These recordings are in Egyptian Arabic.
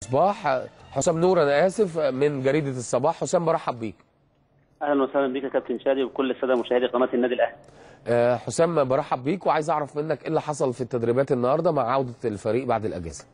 صباح حسام نور انا اسف من جريده الصباح حسام برحب بيك اهلا وسهلا بك يا كابتن شادي وكل الساده مشاهدي قناه النادي الاهلي آه، حسام برحب بيك وعايز اعرف منك ايه اللي حصل في التدريبات النهارده مع عوده الفريق بعد الاجازه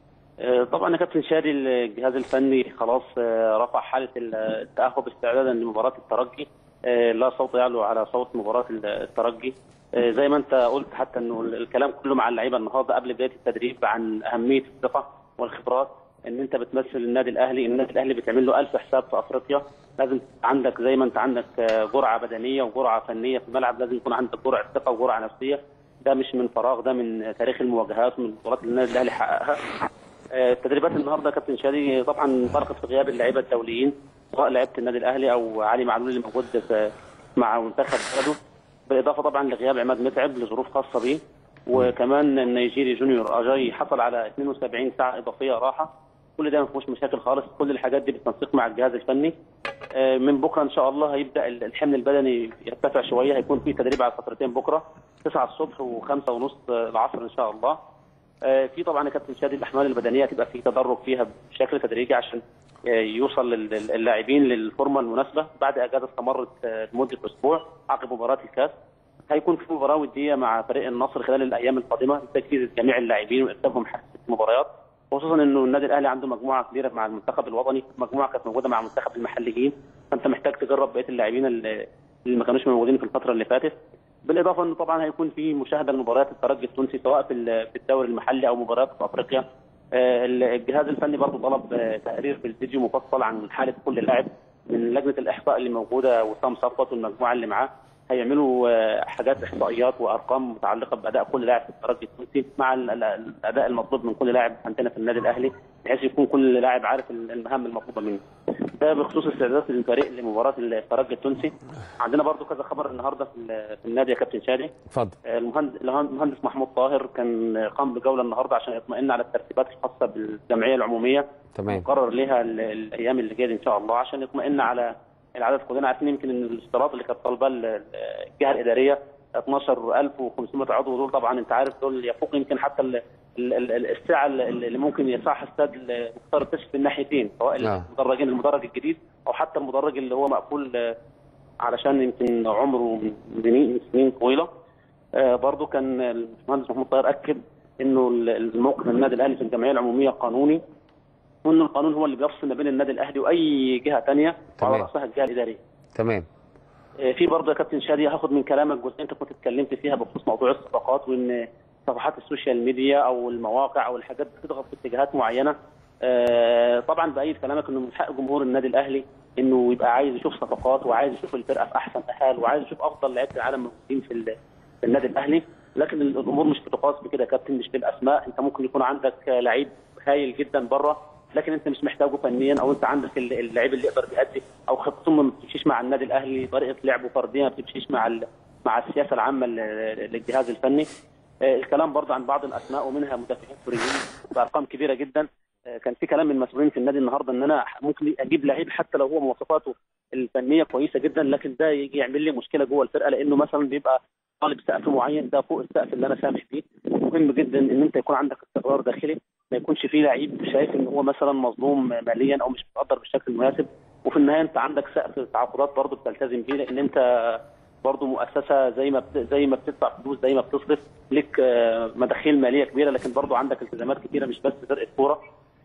آه، طبعا يا كابتن شادي الجهاز الفني خلاص آه، رفع حاله التاهب استعدادا لمباراه الترجي آه، لا صوت يعلو على صوت مباراه الترجي آه، زي ما انت قلت حتى انه الكلام كله مع اللعيبه النهارده قبل بدايه التدريب عن اهميه الثقه والخبرات ان انت بتمثل النادي الاهلي النادي الاهلي بتعمل له ألف حساب في افريقيا لازم عندك زي ما انت عندك آه، جرعه بدنيه وجرعه فنيه في الملعب لازم يكون عندك جرعه ثقه وجرعه نفسيه ده مش من فراغ ده من تاريخ المواجهات ومن البطولات اللي النادي الاهلي حققها آه، التدريبات النهارده يا كابتن شادي طبعا انطلقت في غياب اللعيبه الدوليين سواء لعيبه النادي الاهلي او علي معلول اللي موجود في مع منتخب بلده بالاضافه طبعا لغياب عماد متعب لظروف خاصه به وكمان النيجيري جونيور اجاي حصل على 72 ساعه اضافيه راحه كل ده ما فيهوش مشاكل خالص كل الحاجات دي بالتنسيق مع الجهاز الفني آه، من بكره ان شاء الله هيبدا الحمل البدني يرتفع شويه هيكون في تدريب على فترتين بكره 9 الصبح و5 ونص العصر ان شاء الله آه، في طبعا يا كابتن شادي الاحمال البدنيه تبقى في تدرج فيها بشكل تدريجي عشان آه، يوصل لل- اللاعبين للفورمه المناسبه بعد اجازه استمرت آه، لمده اسبوع عقب مباراه الكاس هيكون في مباراه وديه مع فريق النصر خلال الايام القادمه لتجهيز جميع اللاعبين وارتبهم حسب المباريات خصوصا انه النادي الاهلي عنده مجموعه كبيره مع المنتخب الوطني مجموعه كانت موجوده مع منتخب المحليين فانت محتاج تجرب بقيه اللاعبين اللي اللي ما كانوش موجودين في الفتره اللي فاتت بالاضافه انه طبعا هيكون في مشاهده لمباريات الترجي التونسي سواء في ال- في الدوري المحلي او مباريات في افريقيا آه، الجهاز الفني برضه طلب آه، تقرير بالفيديو مفصل عن حاله كل لاعب من لجنه الاحصاء اللي موجوده وسام صفوت والمجموعه اللي معاه هيعملوا آه، حاجات احصائيات وارقام متعلقه باداء كل لاعب في الترجي التونسي مع ال- ال- الاداء المطلوب من كل لاعب عندنا في النادي الاهلي بحيث يكون كل لاعب عارف المهام المطلوبه منه. ده بخصوص استعدادات الفريق لمباراه الترجي التونسي. عندنا برضو كذا خبر النهارده في ال- في النادي يا كابتن شادي. اتفضل المهند- المهندس محمود طاهر كان قام بجوله النهارده عشان يطمئن على الترتيبات الخاصه بالجمعيه العموميه تمام مقرر لها ال- الايام اللي جايه دي ان شاء الله عشان يطمئن على العدد كلنا عارفين يمكن ان الاشتراط اللي كانت طالباه ال- ال- الجهه الاداريه 12500 عضو دول طبعا انت عارف دول يفوق يمكن حتى ال- ال- ال- السعه اللي اللي ممكن يسعها استاد مختار التسف في الناحيتين سواء نعم. المدرجين المدرج الجديد او حتى المدرج اللي هو مقفول آه، علشان يمكن عمره من سنين من سنين طويله آه، برضو كان المهندس محمود طاهر اكد انه ال- الموقف النادي الاهلي في الجمعيه العموميه قانوني وان القانون هو اللي بيفصل ما بين النادي الاهلي واي جهه ثانيه وعلى تمام. راسها الجهه الاداريه. تمام آه، في برضه يا كابتن شادي هاخد من كلامك جزء انت كنت اتكلمت فيها بخصوص موضوع الصفقات وان صفحات السوشيال ميديا او المواقع او الحاجات بتضغط في اتجاهات معينه. آه، طبعا بايد كلامك انه من حق جمهور النادي الاهلي انه يبقى عايز يشوف صفقات وعايز يشوف الفرقه في احسن حال وعايز يشوف افضل لعيبه العالم موجودين في ال- في النادي الاهلي لكن الامور مش بتقاس بكده يا كابتن مش بالاسماء انت ممكن يكون عندك لعيب هايل جدا بره لكن انت مش محتاجه فنيا او انت عندك ال- اللعيب اللي يقدر يأدي او خطته ما بتمشيش مع النادي الاهلي طريقه لعبه فرديه ما بتمشيش مع ال- مع السياسه العامه لل- للجهاز الفني آه، الكلام برضه عن بعض الاسماء ومنها مدافعين سوريين بارقام كبيره جدا آه، كان في كلام من المسؤولين في النادي النهارده ان انا ممكن اجيب لعيب حتى لو هو مواصفاته الفنيه كويسه جدا لكن ده يجي يعمل لي مشكله جوه الفرقه لانه مثلا بيبقى طالب سقف معين ده فوق السقف اللي انا سامح فيه مهم جدا ان انت يكون عندك استقرار داخلي ما يكونش فيه لعيب شايف ان هو مثلا مظلوم ماليا او مش متقدر بالشكل المناسب وفي النهايه انت عندك سقف تعاقدات برضه بتلتزم بيه لان انت برضه مؤسسه زي ما بت... زي ما بتدفع فلوس زي ما بتصرف لك آه، مداخيل ماليه كبيره لكن برضه عندك التزامات كتيره مش بس فرقه كوره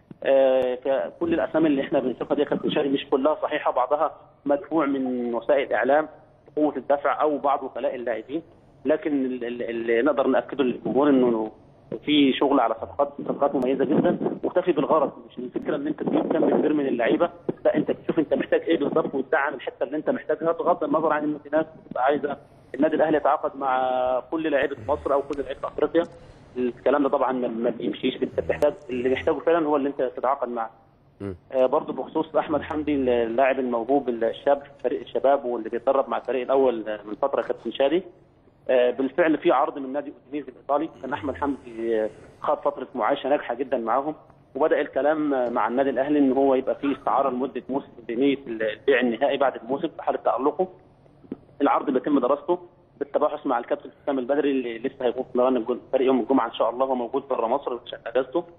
آه، فكل الاسامي اللي احنا بنشوفها دي يا كابتن شادي مش كلها صحيحه بعضها مدفوع من وسائل الاعلام قوه الدفع او بعض وكلاء اللاعبين لكن ال- ال- اللي نقدر ناكده للجمهور انه في شغل على صفقات صفقات مميزه جدا مكتفي بالغرض مش الفكره ان انت تجيب كم كبير من اللعيبه لا انت تشوف انت محتاج ايه بالظبط وتدعم الحته اللي انت محتاجها بغض النظر عن ان في ناس بتبقى عايزه النادي الاهلي يتعاقد مع كل لعيبه مصر او كل لعيبه افريقيا الكلام ده طبعا ما- ما بيمشيش انت بتحتاج اللي محتاجه فعلا هو اللي انت تتعاقد معاه مم. آه، برضه بخصوص احمد حمدي اللاعب الموهوب الشاب في فريق الشباب واللي بيتدرب مع الفريق الاول آه، من فتره كابتن شادي آه، بالفعل في عرض من نادي اودينيز الايطالي كان احمد حمدي آه، خاض فتره معايشه ناجحه جدا معاهم وبدا الكلام آه، مع النادي الاهلي ان هو يبقى فيه استعاره لمده موسم بنيه البيع النهائي بعد الموسم في حاله تالقه العرض بيتم دراسته بالتباحث مع الكابتن حسام البدري اللي لسه هيكون في مران الجل- فريق يوم الجمعه ان شاء الله هو موجود بره مصر عشان اجازته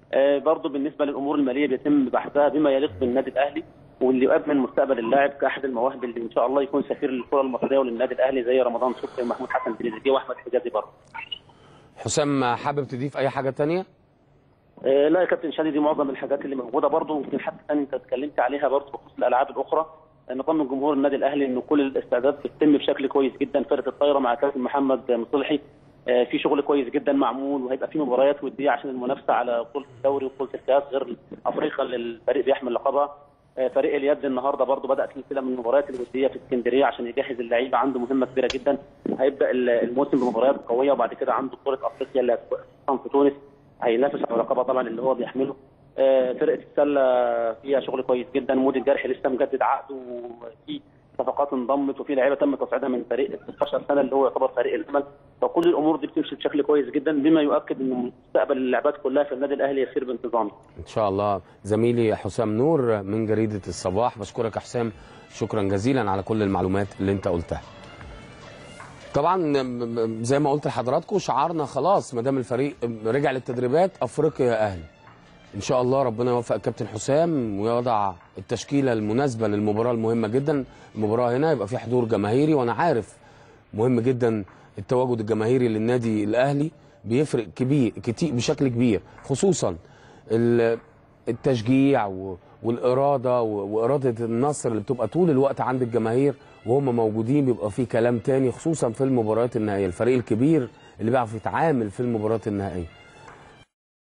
آه، برضه بالنسبه للامور الماليه بيتم بحثها بما يليق بالنادي الاهلي واللي يؤمن مستقبل اللاعب كاحد المواهب اللي ان شاء الله يكون سفير للكره المصريه وللنادي الاهلي زي رمضان صبحي ومحمود حسن تريزيجيه واحمد حجازي برضه. حسام حابب تضيف اي حاجه تانية آه، لا يا كابتن شادي دي معظم الحاجات اللي موجوده برضه يمكن حتى انت اتكلمت عليها برضه بخصوص الالعاب الاخرى آه، نطمن جمهور النادي الاهلي ان كل الاستعدادات بتتم بشكل كويس جدا فرقه الطايره مع كابتن محمد مصلحي آه، في شغل كويس جدا معمول وهيبقى في مباريات وديه عشان المنافسه على بطوله الدوري وبطوله الكاس غير افريقيا اللي الفريق بيحمل لقبها آه، فريق اليد النهارده برضه بدا سلسله من المباريات الوديه في اسكندريه عشان يجهز اللعيبه عنده مهمه كبيره جدا هيبدا ال- الموسم بمباريات قويه وبعد كده عنده بطوله افريقيا اللي هتكون في تونس هينافس على لقبها طبعا اللي هو بيحمله آه، فرقه السله فيها شغل كويس جدا مود الجرحي لسه مجدد عقده وفي صفقات انضمت وفي لعيبه تم تصعيدها من فريق 16 سنه اللي هو يعتبر فريق الامل فكل الامور دي بتمشي بشكل كويس جدا بما يؤكد ان مستقبل اللعبات كلها في النادي الاهلي يسير بانتظام ان شاء الله زميلي حسام نور من جريده الصباح بشكرك يا حسام شكرا جزيلا على كل المعلومات اللي انت قلتها طبعا م- م- زي ما قلت لحضراتكم شعارنا خلاص ما دام الفريق رجع للتدريبات افريقيا يا اهلي ان شاء الله ربنا يوفق الكابتن حسام ويضع التشكيله المناسبه للمباراه المهمه جدا المباراه هنا يبقى في حضور جماهيري وانا عارف مهم جدا التواجد الجماهيري للنادي الاهلي بيفرق كبير كتير بشكل كبير خصوصا ال- التشجيع و- والاراده و- واراده النصر اللي بتبقى طول الوقت عند الجماهير وهم موجودين بيبقى في كلام تاني خصوصا في المباريات النهائيه الفريق الكبير اللي بيعرف يتعامل في المباريات النهائيه